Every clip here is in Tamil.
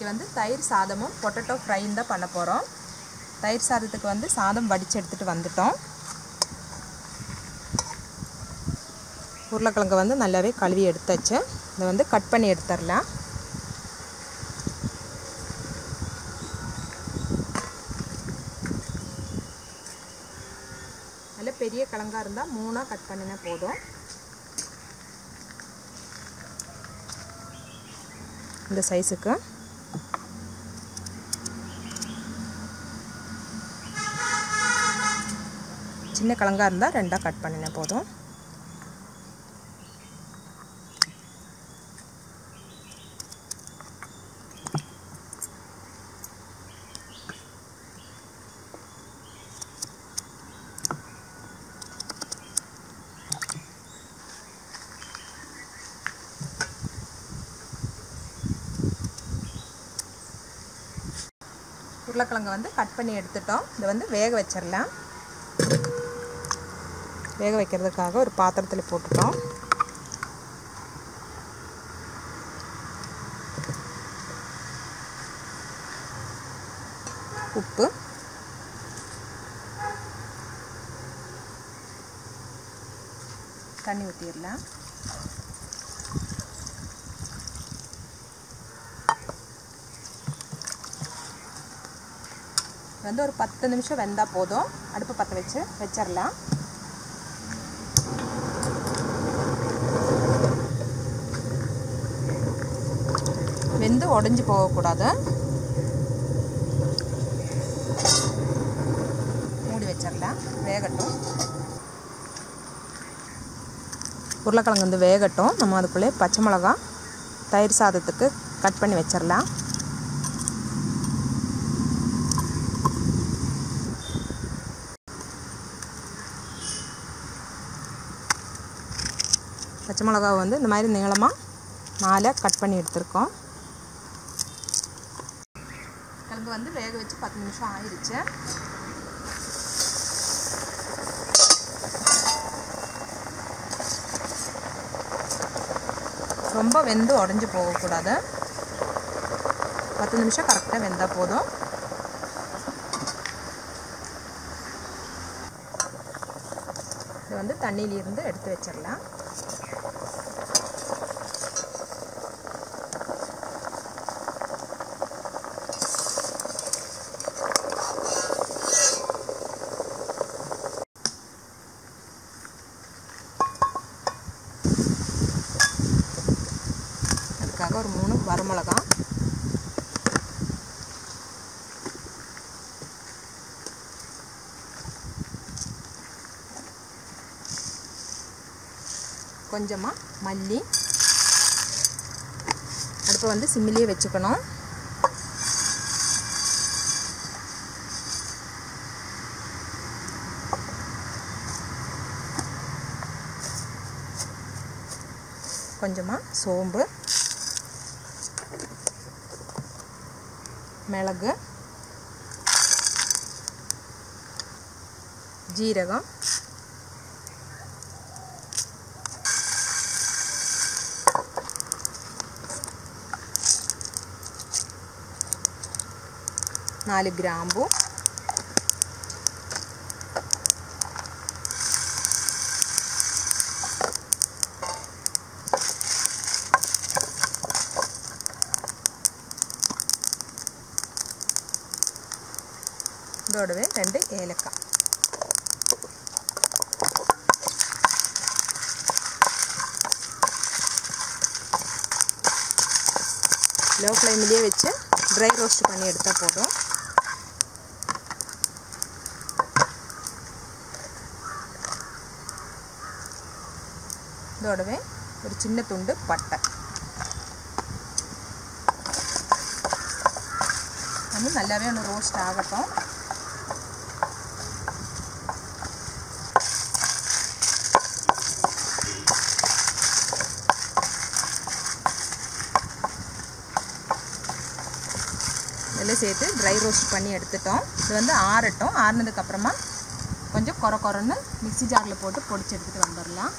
இன்றைக்கி வந்து தயிர் சாதமும் பொட்டேட்டோ ஃப்ரையும் தான் பண்ண போகிறோம் தயிர் சாதத்துக்கு வந்து சாதம் வடித்து எடுத்துகிட்டு வந்துட்டோம் உருளைக்கிழங்கு வந்து நல்லாவே கழுவி எடுத்தாச்சு இதை வந்து கட் பண்ணி எடுத்துடலாம் நல்ல பெரிய கிழங்கா இருந்தால் மூணாக கட் பண்ணினா போதும் இந்த சைஸுக்கு சின்ன கிழங்கா இருந்தால் ரெண்டாக கட் பண்ணினா போதும் உருளைக்கிழங்கு வந்து கட் பண்ணி எடுத்துட்டோம் இதை வந்து வேக வச்சிடலாம் வேக வைக்கிறதுக்காக ஒரு பாத்திரத்தில் போட்டுட்டோம் உப்பு தண்ணி ஊற்றிடலாம் வந்து ஒரு பத்து நிமிஷம் வெந்தால் போதும் அடுப்பு பற்ற வச்சு வச்சிடலாம் வெந்து உடஞ்சி போகக்கூடாது மூடி வச்சிடலாம் வேகட்டும் உருளைக்கிழங்கு வந்து வேகட்டும் நம்ம அதுக்குள்ளே பச்சை மிளகா தயிர் சாதத்துக்கு கட் பண்ணி வச்சிடலாம் பச்சை மிளகாவை வந்து இந்த மாதிரி நீளமாக நாலாக கட் பண்ணி எடுத்திருக்கோம் கிழங்கு வந்து வேக வச்சு பத்து நிமிஷம் ஆயிடுச்சு ரொம்ப வெந்து உடஞ்சி போகக்கூடாது பத்து நிமிஷம் கரெக்டாக வெந்தால் போதும் இது வந்து தண்ணியிலிருந்து எடுத்து வச்சிடலாம் அதுக்காக ஒரு மூணு வரமிளகா கொஞ்சமாக மல்லி அடுப்பை வந்து சிம்மிலேயே வச்சுக்கணும் கொஞ்சமாக சோம்பு மிளகு ஜீரகம் നാല് ഗ്രാമ്പു ഇതോടവേ രണ്ട് ഏലക്ക லோ ஃப்ளேம்லேயே வச்சு ட்ரை ரோஸ்ட் பண்ணி எடுத்தால் போதும் இதோடவே ஒரு சின்ன துண்டு பட்டை வந்து நல்லாவே ஒன்று ரோஸ்ட் ஆகட்டும் இதில் சேர்த்து ட்ரை ரோஸ்ட் பண்ணி எடுத்துட்டோம் இது வந்து ஆறட்டும் ஆறுனதுக்கப்புறமா கொஞ்சம் கொர கொரன்னு மிக்ஸி ஜாரில் போட்டு பொடிச்சு எடுத்துகிட்டு வந்துடலாம்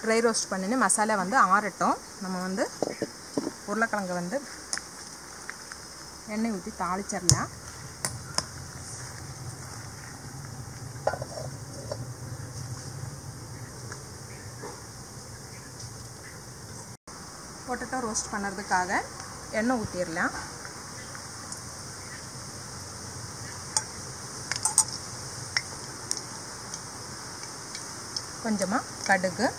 ட்ரை ரோஸ்ட் பண்ணின மசாலா வந்து ஆறட்டும் நம்ம வந்து உருளைக்கிழங்கு வந்து எண்ணெய் ஊற்றி தாளிச்சிடலாம் பொட்டட்டோ ரோஸ்ட் பண்ணுறதுக்காக எண்ணெய் ஊற்றிடலாம் கொஞ்சமாக கடுகு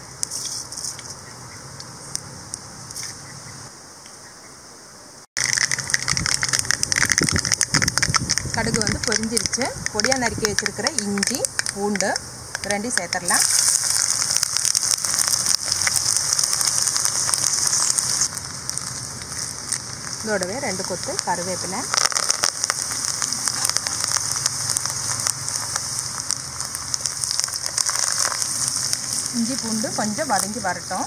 கடுகு வந்து பொரிஞ்சிருச்சு பொடியாக நறுக்கி வச்சுருக்கிற இஞ்சி பூண்டு ரெண்டையும் சேர்த்துடலாம் இதோடவே ரெண்டு கொத்து கருவேப்பிலை இஞ்சி பூண்டு கொஞ்சம் வதங்கி வரட்டும்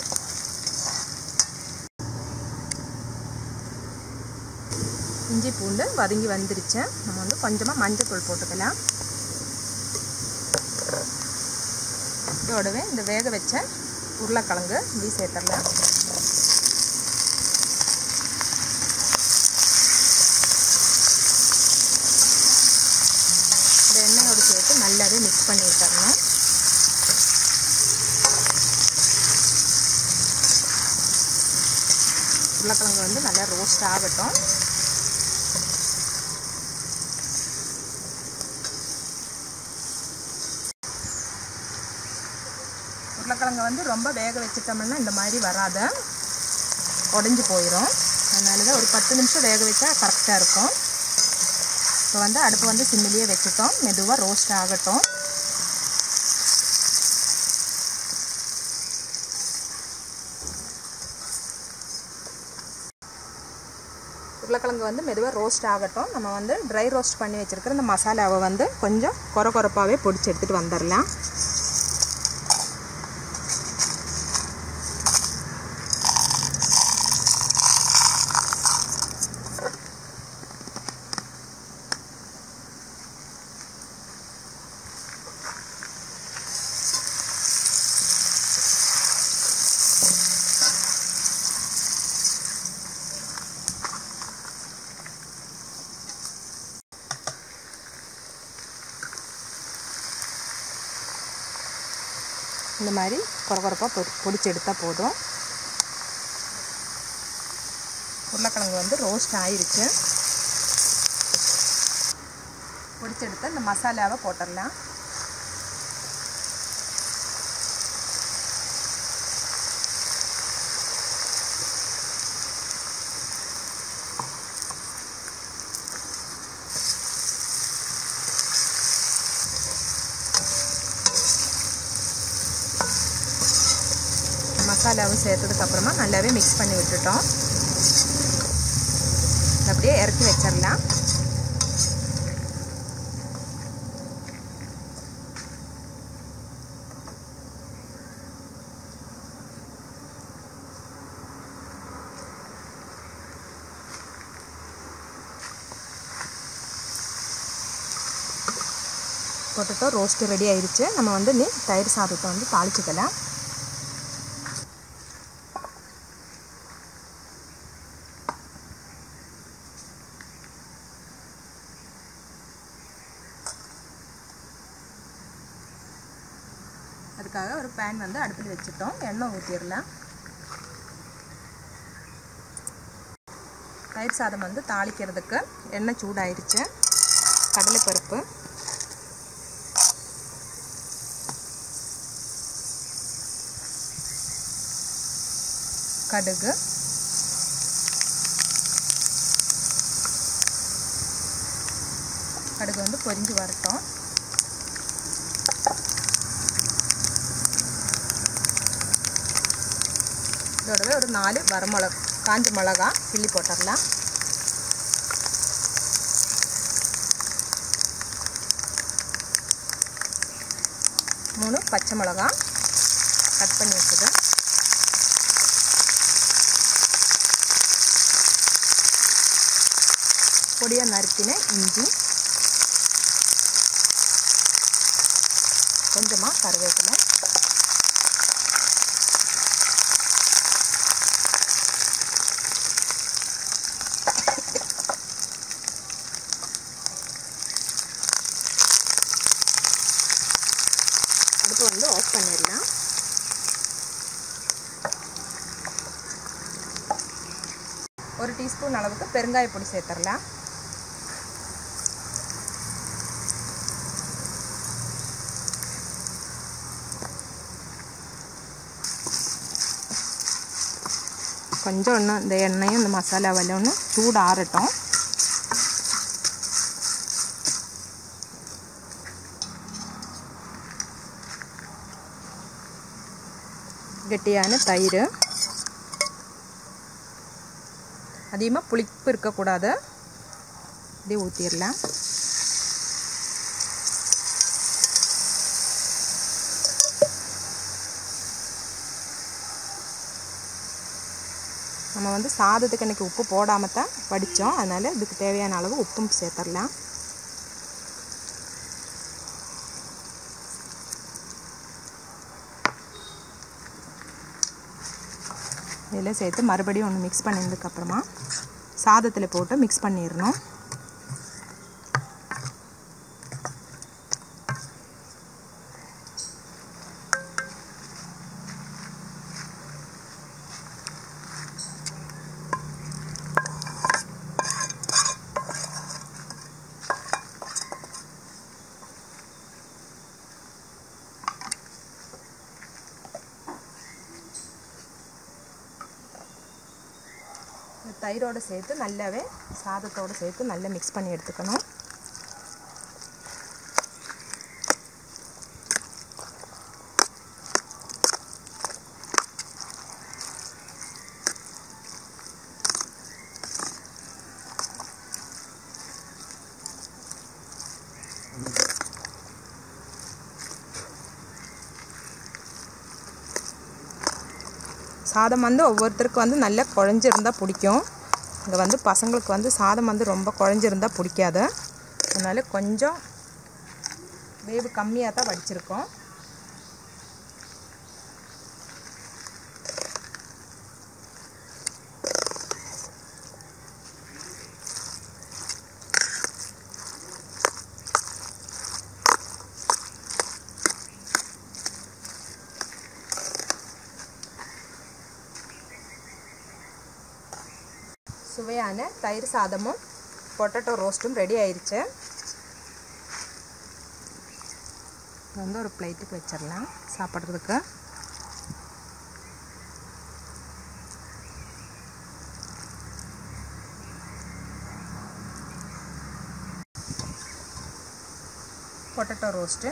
இஞ்சி பூண்டு வதங்கி வந்துருச்சு நம்ம வந்து கொஞ்சமாக மஞ்சள் தூள் போட்டுக்கலாம் இதோடவே இந்த வேக வச்ச உருளைக்கிழங்கு இப்படி சேர்த்துடலாம் இந்த எண்ணெயோடு சேர்த்து நல்லாவே மிக்ஸ் பண்ணி விட்டுறணும் உருளைக்கிழங்கு வந்து நல்லா ரோஸ்ட் ஆகட்டும் உருளைக்கிழங்கு வந்து ரொம்ப வேக வச்சுட்டோம்னா இந்த மாதிரி வராத உடஞ்சி போயிடும் அதனால தான் ஒரு பத்து நிமிஷம் வேக வச்சா கரெக்டாக இருக்கும் இப்போ வந்து அடுப்பு வந்து சிம்மிலேயே வச்சுட்டோம் மெதுவாக ரோஸ்ட் ஆகட்டும் உருளைக்கிழங்கு வந்து மெதுவாக ரோஸ்ட் ஆகட்டும் நம்ம வந்து ட்ரை ரோஸ்ட் பண்ணி வச்சுருக்கிற இந்த மசாலாவை வந்து கொஞ்சம் குறை குறைப்பாகவே பொடிச்சு எடுத்துகிட்டு வந்துடலாம் இந்த மாதிரி குறை குறைப்பாக பொ பொடிச்சு எடுத்தால் போதும் உருளைக்கிழங்கு வந்து ரோஸ்ட் ஆயிருச்சு பொடிச்செடுத்து இந்த மசாலாவை போட்டுடலாம் மசாலாவும் சேர்த்ததுக்கப்புறமா நல்லாவே மிக்ஸ் பண்ணி விட்டுட்டோம் அப்படியே இறக்கி வச்சிடலாம் பொட்டட்டோ ரோஸ்ட்டு ரெடி ஆயிடுச்சு நம்ம வந்து நீ தயிர் சாதத்தை வந்து தாளிச்சுக்கலாம் அதுக்காக ஒரு பேன் வந்து அடுப்பில் வச்சுட்டோம் எண்ணெய் ஊற்றிடலாம் தயிர் சாதம் வந்து தாளிக்கிறதுக்கு எண்ணெய் சூடாயிருச்சு கடலைப்பருப்பு கடுகு கடுகு வந்து பொரிஞ்சு வரட்டும் இதோடவே ஒரு நாலு வரமிளகா காஞ்ச மிளகா கிள்ளி போட்டுடலாம் மூணு பச்சை மிளகா கட் பண்ணி வச்சுது பொடியாக நறுக்கின இஞ்சி கொஞ்சமாக கருவேப்பிலை அடுப்பு வந்து ஆஃப் பண்ணிடலாம் ஒரு டீஸ்பூன் அளவுக்கு பெருங்காய பொடி சேர்த்துடலாம் கொஞ்சம் இன்னும் இந்த எண்ணெயும் இந்த மசாலாவெல்லாம் ஒன்று சூடாறட்டும் கெட்டியான தயிர் அதிகமாக புளிப்பு இருக்கக்கூடாது இப்படியே ஊற்றிடலாம் நம்ம வந்து சாதத்துக்கு அன்றைக்கி உப்பு போடாமல் தான் வடித்தோம் அதனால் இதுக்கு தேவையான அளவு உப்பும் சேர்த்துடலாம் இதில் சேர்த்து மறுபடியும் ஒன்று மிக்ஸ் பண்ணதுக்கப்புறமா சாதத்தில் போட்டு மிக்ஸ் பண்ணிடணும் தயிரோடு சேர்த்து நல்லாவே சாதத்தோடு சேர்த்து நல்லா மிக்ஸ் பண்ணி எடுத்துக்கணும் சாதம் வந்து ஒவ்வொருத்தருக்கு வந்து நல்லா குழஞ்சிருந்தால் பிடிக்கும் இங்கே வந்து பசங்களுக்கு வந்து சாதம் வந்து ரொம்ப குழஞ்சிருந்தால் பிடிக்காது அதனால் கொஞ்சம் வேவு கம்மியாக தான் வடிச்சிருக்கோம் சுவையான தயிர் சாதமும் பொட்டேட்டோ ரோஸ்ட்டும் ரெடி ஆயிடுச்சு வந்து ஒரு பிளேட்டுக்கு வச்சிடலாம் சாப்பிட்றதுக்கு பொட்டேட்டோ ரோஸ்ட்டு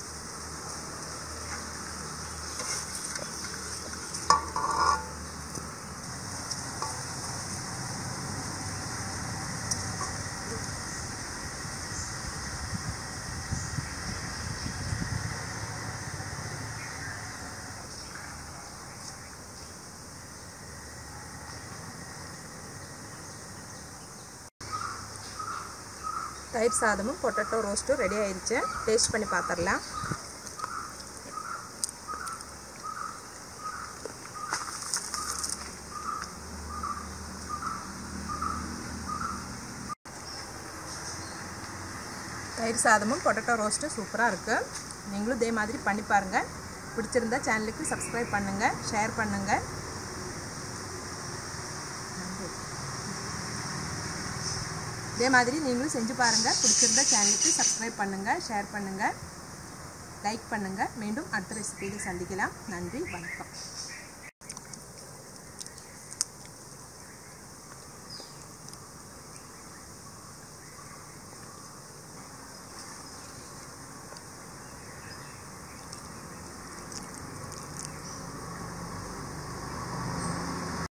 தயிர் சாதமும் பொட்டேட்டோ ரோஸ்ட்டும் ரெடி ஆயிடுச்சு டேஸ்ட் பண்ணி பார்த்துடலாம் தயிர் சாதமும் பொட்டேட்டோ ரோஸ்ட்டும் சூப்பராக இருக்குது நீங்களும் இதே மாதிரி பண்ணி பாருங்கள் பிடிச்சிருந்தா சேனலுக்கு சப்ஸ்கிரைப் பண்ணுங்கள் ஷேர் பண்ணுங்கள் இதே மாதிரி நீங்களும் செஞ்சு பாருங்கள் பிடிச்சிருந்தா சேனலுக்கு சப்ஸ்கிரைப் பண்ணுங்கள் ஷேர் பண்ணுங்கள் லைக் பண்ணுங்கள் மீண்டும் அடுத்த ரெசிபியில் சந்திக்கலாம் நன்றி வணக்கம்